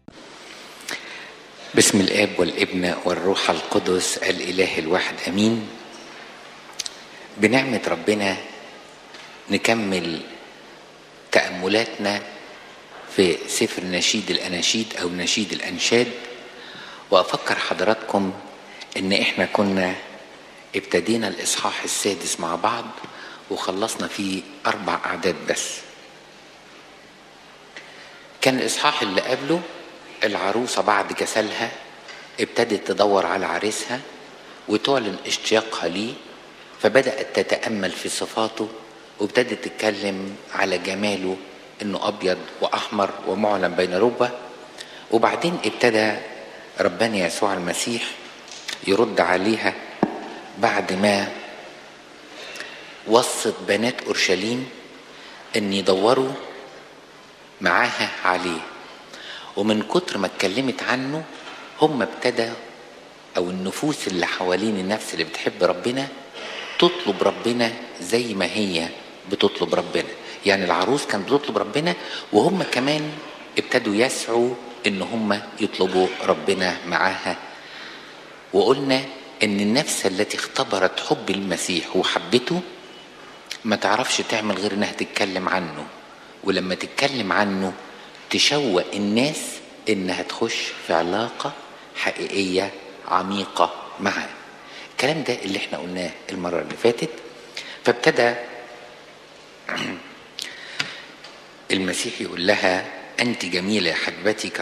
بسم الاب والابن والروح القدس الاله الواحد امين بنعمه ربنا نكمل تاملاتنا في سفر نشيد الاناشيد او نشيد الانشاد وافكر حضراتكم ان احنا كنا ابتدينا الاصحاح السادس مع بعض وخلصنا فيه اربع اعداد بس كان الاصحاح اللي قبله العروسه بعد كسلها ابتدت تدور على عريسها وتعلن اشتياقها ليه فبدات تتامل في صفاته وابتدت تتكلم على جماله انه ابيض واحمر ومعلن بين ربه وبعدين ابتدى ربنا يسوع المسيح يرد عليها بعد ما وصت بنات اورشليم ان يدوروا معاها عليه ومن كتر ما اتكلمت عنه هم ابتدى او النفوس اللي حوالين النفس اللي بتحب ربنا تطلب ربنا زي ما هي بتطلب ربنا يعني العروس كانت بتطلب ربنا وهم كمان ابتدوا يسعوا ان هم يطلبوا ربنا معاها وقلنا ان النفس التي اختبرت حب المسيح وحبته ما تعرفش تعمل غير انها تتكلم عنه ولما تتكلم عنه تشوق الناس انها تخش في علاقة حقيقية عميقة معاه الكلام ده اللي احنا قلناه المرة اللي فاتت فابتدى المسيح يقول لها انت جميلة يا حبيبتي